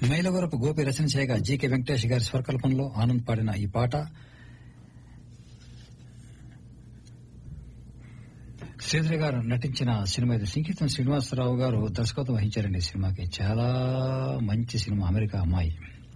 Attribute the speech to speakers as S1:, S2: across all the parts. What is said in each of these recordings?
S1: మైలవరపు గోపి రచన చేయగా జీకే వెంకటేష్ గారి స్వరకల్పనలో ఆనంద్ పాడిన ఈ పాట శ్రీధర్ గారు నటించిన సినిమా ఇది సంగీతం శ్రీనివాసరావు గారు దర్శకత్వం వహించారండి ఈ సినిమాకి చాలా మంచి సినిమా అమెరికా అమ్మాయి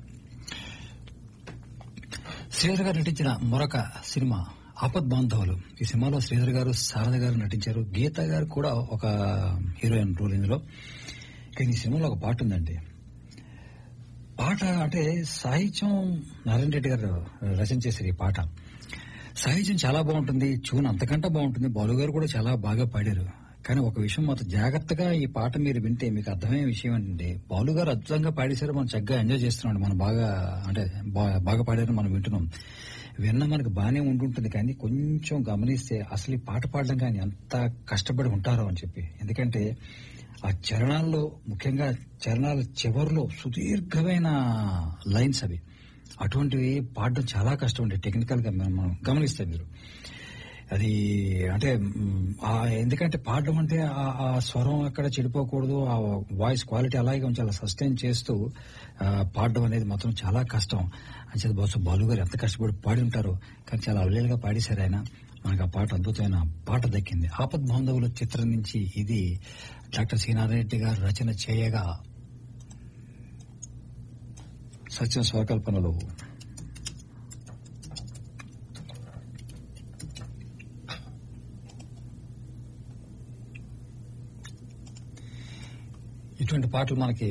S1: శ్రీధర్ గారు నటించిన మరొక సినిమా ఆపద్ బాంధవులు ఈ సినిమాలో శ్రీధర్ గారు శారద గారు నటించారు గీత గారు కూడా ఒక హీరోయిన్ రోల్ ఇందులో కానీ ఈ సినిమాలో ఒక పాట ఉందండి పాట అంటే సాహిత్యం నారాయణ రెడ్డి గారు రచన చేశారు ఈ పాట సాహిత్యం చాలా బాగుంటుంది చూన్ అంతకంటే బాగుంటుంది బాలు గారు కూడా చాలా బాగా పాడారు కానీ ఒక విషయం మాత్రం జాగ్రత్తగా ఈ పాట మీరు వింటే మీకు అర్థమయ్యే విషయం ఏంటంటే బాలు గారు అద్భుతంగా పాడేశారు మనం చక్కగా ఎంజాయ్ చేస్తున్నాం మనం బాగా అంటే బా- బాగా పాడారని మనం వింటున్నాం విన్న మనకు బాగానే ఉంటుంటుంది కానీ కొంచెం గమనిస్తే అసలు ఈ పాట పాడడం కానీ ఎంత కష్టపడి ఉంటారో అని చెప్పి ఎందుకంటే ఆ చరణాల్లో ముఖ్యంగా చరణాల చివరిలో సుదీర్ఘమైన లైన్స్ అవి అటువంటివి పాడడం చాలా కష్టం అండి టెక్నికల్ గా మనం మనం గమనిస్తే మీరు అది అంటే మ్, ఆ ఎందుకంటే పాడడం అంటే ఆ- ఆ స్వరం అక్కడ చెడిపోకూడదు ఆ వాయిస్ క్వాలిటీ అలాగే ఉంచాలి సస్టైన్ చేస్తూ ఆ, పాడడం అనేది మాత్రం చాలా కష్టం అంచేది బహుశా బాలు గారు ఎంత కష్టపడి పాడి ఉంటారో కానీ చాలా అవలేలుగా పాడేశారు ఆయన మనకు ఆ పాట అద్భుతమైన పాట దక్కింది ఆపద్ బాంధవుల చిత్రం నుంచి ఇది డాక్టర్ సి నారాయణ రెడ్డి గారు రచన చేయగా సత్యం స్వకల్పనలో ఇటువంటి పాటలు మనకి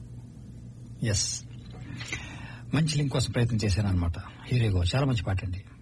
S1: ఎస్ మంచి లింక్ కోసం ప్రయత్నం చేశాను అనమాట హీరోగా చాలా మంచి పాట అండి